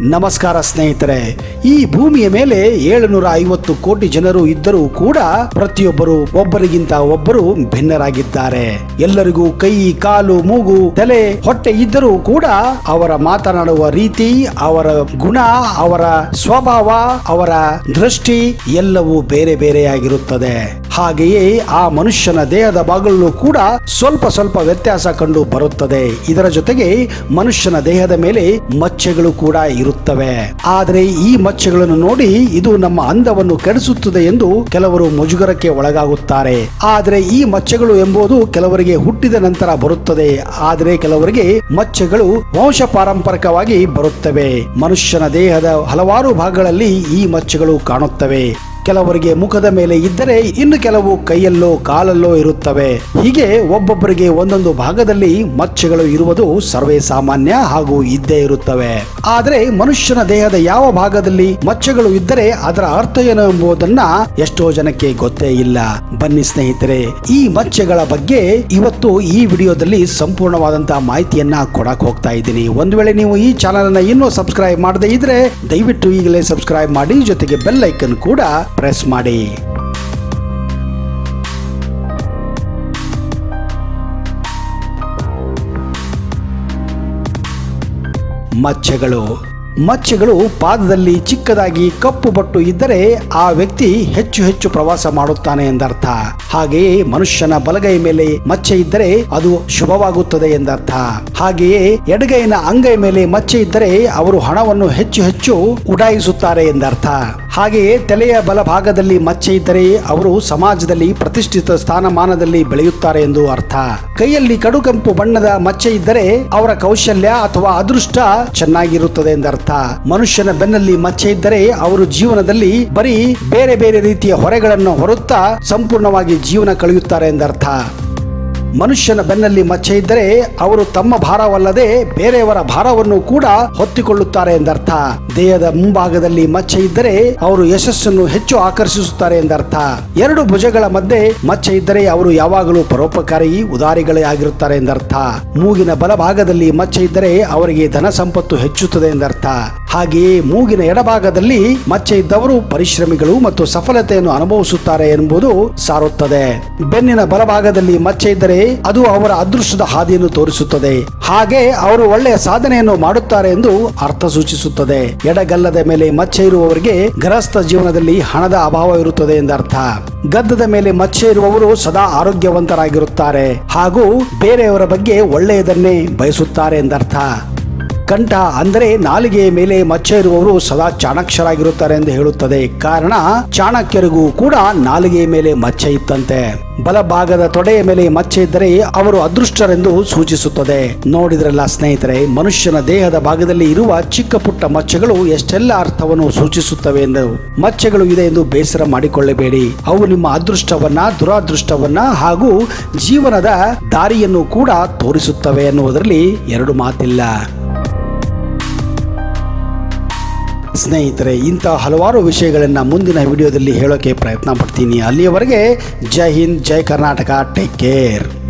ನಮಸ್ಕಾರ ಸ್ನೇಹಿತರೆ ಈ ಭೂಮಿಯ ಮೇಲೆ ಏಳುನೂರ ಐವತ್ತು ಕೋಟಿ ಜನರು ಇದ್ದರೂ ಕೂಡ ಪ್ರತಿಯೊಬ್ಬರು ಒಬ್ಬರಿಗಿಂತ ಒಬ್ಬರು ಭಿನ್ನರಾಗಿದ್ದಾರೆ ಎಲ್ಲರಿಗೂ ಕೈ ಕಾಲು ಮೂಗು ತಲೆ ಹೊಟ್ಟೆ ಇದ್ದರೂ ಕೂಡ ಅವರ ಮಾತನಾಡುವ ರೀತಿ ಅವರ ಗುಣ ಅವರ ಸ್ವಭಾವ ಅವರ ದೃಷ್ಟಿ ಎಲ್ಲವೂ ಬೇರೆ ಬೇರೆಯಾಗಿರುತ್ತದೆ ಹಾಗೆಯೇ ಆ ಮನುಷ್ಯನ ದೇಹದ ಭಾಗಗಳು ಕೂಡ ಸ್ವಲ್ಪ ಸ್ವಲ್ಪ ವ್ಯತ್ಯಾಸ ಕಂಡು ಬರುತ್ತದೆ ಇದರ ಜೊತೆಗೆ ಮನುಷ್ಯನ ದೇಹದ ಮೇಲೆ ಮಚ್ಚೆಗಳು ಕೂಡ ಇರುತ್ತವೆ ಆದರೆ ಈ ಮಚ್ಚೆಗಳನ್ನು ನೋಡಿ ಇದು ನಮ್ಮ ಅಂದವನ್ನು ಕೆಡಿಸುತ್ತದೆ ಎಂದು ಕೆಲವರು ಮುಜುಗರಕ್ಕೆ ಒಳಗಾಗುತ್ತಾರೆ ಆದರೆ ಈ ಮಚ್ಚೆಗಳು ಎಂಬುದು ಕೆಲವರಿಗೆ ಹುಟ್ಟಿದ ನಂತರ ಬರುತ್ತದೆ ಆದರೆ ಕೆಲವರಿಗೆ ಮಚ್ಚೆಗಳು ವಂಶ ಪಾರಂಪರಿಕವಾಗಿ ಬರುತ್ತವೆ ಮನುಷ್ಯನ ದೇಹದ ಹಲವಾರು ಭಾಗಗಳಲ್ಲಿ ಈ ಮಚ್ಚೆಗಳು ಕಾಣುತ್ತವೆ ಕೆಲವರಿಗೆ ಮುಖದ ಮೇಲೆ ಇದ್ದರೆ ಇನ್ನು ಕೆಲವು ಕೈಯಲ್ಲೋ ಕಾಲಲ್ಲೋ ಇರುತ್ತವೆ ಹೀಗೆ ಒಬ್ಬೊಬ್ಬರಿಗೆ ಒಂದೊಂದು ಭಾಗದಲ್ಲಿ ಮಚ್ಚೆಗಳು ಇರುವುದು ಸರ್ವೇ ಸಾಮಾನ್ಯ ಹಾಗೂ ಇದ್ದೇ ಇರುತ್ತವೆ ಆದರೆ ಮನುಷ್ಯನ ದೇಹದ ಯಾವ ಭಾಗದಲ್ಲಿ ಮಚ್ಚೆಗಳು ಇದ್ದರೆ ಅದರ ಅರ್ಥ ಏನು ಎಂಬುದನ್ನ ಎಷ್ಟೋ ಜನಕ್ಕೆ ಗೊತ್ತೇ ಇಲ್ಲ ಬನ್ನಿ ಸ್ನೇಹಿತರೆ ಈ ಮಚ್ಚೆಗಳ ಬಗ್ಗೆ ಇವತ್ತು ಈ ವಿಡಿಯೋದಲ್ಲಿ ಸಂಪೂರ್ಣವಾದಂತಹ ಮಾಹಿತಿಯನ್ನ ಕೊಡಕ್ ಹೋಗ್ತಾ ಇದ್ದೀನಿ ಒಂದು ವೇಳೆ ನೀವು ಈ ಚಾನಲ್ ಅನ್ನ ಇನ್ನೂ ಸಬ್ಸ್ಕ್ರೈಬ್ ಮಾಡದೇ ಇದ್ರೆ ದಯವಿಟ್ಟು ಈಗಲೇ ಸಬ್ಸ್ಕ್ರೈಬ್ ಮಾಡಿ ಜೊತೆಗೆ ಬೆಲ್ ಐಕನ್ ಕೂಡ ಪ್ರೆಸ್ ಮಾಡಿ ಮಚ್ಚೆಗಳು ಮಚ್ಚೆಗಳು ಪಾದದಲ್ಲಿ ಚಿಕ್ಕದಾಗಿ ಕಪ್ಪು ಬಟ್ಟು ಇದ್ದರೆ ಆ ವ್ಯಕ್ತಿ ಹೆಚ್ಚು ಹೆಚ್ಚು ಪ್ರವಾಸ ಮಾಡುತ್ತಾನೆ ಎಂದರ್ಥ ಹಾಗೆಯೇ ಮನುಷ್ಯನ ಬಲಗೈ ಮೇಲೆ ಮಚ್ಚೆ ಇದ್ದರೆ ಅದು ಶುಭವಾಗುತ್ತದೆ ಎಂದರ್ಥ ಹಾಗೆಯೇ ಎಡಗೈನ ಅಂಗೈ ಮೇಲೆ ಮಚ್ಚೆ ಇದ್ದರೆ ಅವರು ಹಣವನ್ನು ಹೆಚ್ಚು ಹೆಚ್ಚು ಉಡಾಯಿಸುತ್ತಾರೆ ಎಂದರ್ಥ ಹಾಗೆಯೇ ತಲೆಯ ಬಲಭಾಗದಲ್ಲಿ ಮಚ್ಚೆ ಇದ್ದರೆ ಅವರು ಸಮಾಜದಲ್ಲಿ ಪ್ರತಿಷ್ಠಿತ ಸ್ಥಾನಮಾನದಲ್ಲಿ ಬೆಳೆಯುತ್ತಾರೆ ಎಂದು ಅರ್ಥ ಕೈಯಲ್ಲಿ ಕಡುಕಂಪು ಬಣ್ಣದ ಮಚ್ಚೆ ಇದ್ದರೆ ಅವರ ಕೌಶಲ್ಯ ಅಥವಾ ಅದೃಷ್ಟ ಚೆನ್ನಾಗಿರುತ್ತದೆ ಎಂದರ್ಥ ಮನುಷ್ಯನ ಬೆನ್ನಲ್ಲಿ ಮಚ್ಚೆ ಇದ್ದರೆ ಅವರು ಜೀವನದಲ್ಲಿ ಬರೀ ಬೇರೆ ಬೇರೆ ರೀತಿಯ ಹೊರೆಗಳನ್ನು ಹೊರುತ್ತಾ ಸಂಪೂರ್ಣವಾಗಿ ಜೀವನ ಕಳೆಯುತ್ತಾರೆ ಎಂದರ್ಥ ಮನುಷ್ಯನ ಬೆನ್ನಲ್ಲಿ ಮಚ್ಚೆ ಇದ್ದರೆ ಅವರು ತಮ್ಮ ಭಾರವಲ್ಲದೆ ಬೇರೆಯವರ ಭಾರವನ್ನು ಕೂಡ ಹೊತ್ತಿಕೊಳ್ಳುತ್ತಾರೆ ಎಂದರ್ಥ ದೇಹದ ಮುಂಭಾಗದಲ್ಲಿ ಮಚ್ಚೆ ಇದ್ದರೆ ಅವರು ಯಶಸ್ಸನ್ನು ಹೆಚ್ಚು ಆಕರ್ಷಿಸುತ್ತಾರೆ ಎಂದರ್ಥ ಎರಡು ಭುಜಗಳ ಮಧ್ಯೆ ಮಚ್ಚೆ ಇದ್ದರೆ ಅವರು ಯಾವಾಗಲೂ ಪರೋಪಕಾರಿ ಉದಾರಿಗಳೇ ಆಗಿರುತ್ತಾರೆ ಎಂದರ್ಥ ಮೂಗಿನ ಬಲಭಾಗದಲ್ಲಿ ಮಚ್ಚೆ ಇದ್ದರೆ ಅವರಿಗೆ ಧನ ಸಂಪತ್ತು ಹೆಚ್ಚುತ್ತದೆ ಎಂದರ್ಥ ಹಾಗೆಯೇ ಮೂಗಿನ ಎಡಭಾಗದಲ್ಲಿ ಮಚ್ಚೆ ಇದ್ದವರು ಪರಿಶ್ರಮಿಗಳು ಮತ್ತು ಸಫಲತೆಯನ್ನು ಅನುಭವಿಸುತ್ತಾರೆ ಎಂಬುದು ಸಾರುತ್ತದೆ ಬೆನ್ನಿನ ಬಲಭಾಗದಲ್ಲಿ ಮಚ್ಚೆ ಇದ್ದರೆ ಅದು ಅವರ ಅದೃಷ್ಟದ ಹಾದಿಯನ್ನು ತೋರಿಸುತ್ತದೆ ಹಾಗೆ ಅವರು ಒಳ್ಳೆಯ ಸಾಧನೆಯನ್ನು ಮಾಡುತ್ತಾರೆ ಎಂದು ಅರ್ಥ ಸೂಚಿಸುತ್ತದೆ ಎಡಗಲ್ಲದ ಮೇಲೆ ಮಚ್ಚೆ ಇರುವವರಿಗೆ ಗೃಹಸ್ಥ ಜೀವನದಲ್ಲಿ ಹಣದ ಅಭಾವ ಇರುತ್ತದೆ ಎಂದರ್ಥ ಗದ್ದದ ಮೇಲೆ ಮಚ್ಚೆ ಇರುವವರು ಸದಾ ಆರೋಗ್ಯವಂತರಾಗಿರುತ್ತಾರೆ ಹಾಗೂ ಬೇರೆಯವರ ಬಗ್ಗೆ ಒಳ್ಳೆಯದನ್ನೇ ಬಯಸುತ್ತಾರೆ ಎಂದರ್ಥ ಕಂಠ ಅಂದರೆ ನಾಲಿಗೆಯ ಮೇಲೆ ಮಚ್ಚೆ ಇರುವವರು ಸದಾ ಚಾಣಾಕ್ಷರಾಗಿರುತ್ತಾರೆ ಎಂದು ಹೇಳುತ್ತದೆ ಕಾರಣ ಚಾಣಕ್ಯರಿಗೂ ಕೂಡ ನಾಲಿಗೆಯ ಮೇಲೆ ಮಚ್ಚೆ ಇತ್ತಂತೆ ಬಲಭಾಗದ ತೊಡೆಯ ಮೇಲೆ ಮಚ್ಚೆ ಇದ್ದರೆ ಅವರು ಅದೃಷ್ಟರೆಂದು ಸೂಚಿಸುತ್ತದೆ ನೋಡಿದ್ರಲ್ಲ ಸ್ನೇಹಿತರೆ ಮನುಷ್ಯನ ದೇಹದ ಭಾಗದಲ್ಲಿ ಇರುವ ಚಿಕ್ಕ ಪುಟ್ಟ ಮಚ್ಚೆಗಳು ಎಷ್ಟೆಲ್ಲ ಅರ್ಥವನ್ನು ಸೂಚಿಸುತ್ತವೆ ಎಂದು ಮಚ್ಚೆಗಳು ಇದೆ ಎಂದು ಬೇಸರ ಮಾಡಿಕೊಳ್ಳಬೇಡಿ ಅವು ನಿಮ್ಮ ಅದೃಷ್ಟವನ್ನ ದುರಾದೃಷ್ಟವನ್ನ ಹಾಗೂ ಜೀವನದ ದಾರಿಯನ್ನು ಕೂಡ ತೋರಿಸುತ್ತವೆ ಎನ್ನುವುದರಲ್ಲಿ ಎರಡು ಮಾತಿಲ್ಲ ಸ್ನೇಹಿತರೆ ಇಂಥ ಹಲವಾರು ವಿಷಯಗಳನ್ನು ಮುಂದಿನ ವಿಡಿಯೋದಲ್ಲಿ ಹೇಳೋಕೆ ಪ್ರಯತ್ನ ಪಡ್ತೀನಿ ಅಲ್ಲಿಯವರೆಗೆ ಜೈ ಹಿಂದ್ ಜೈ ಕರ್ನಾಟಕ ಟೇಕ್ ಕೇರ್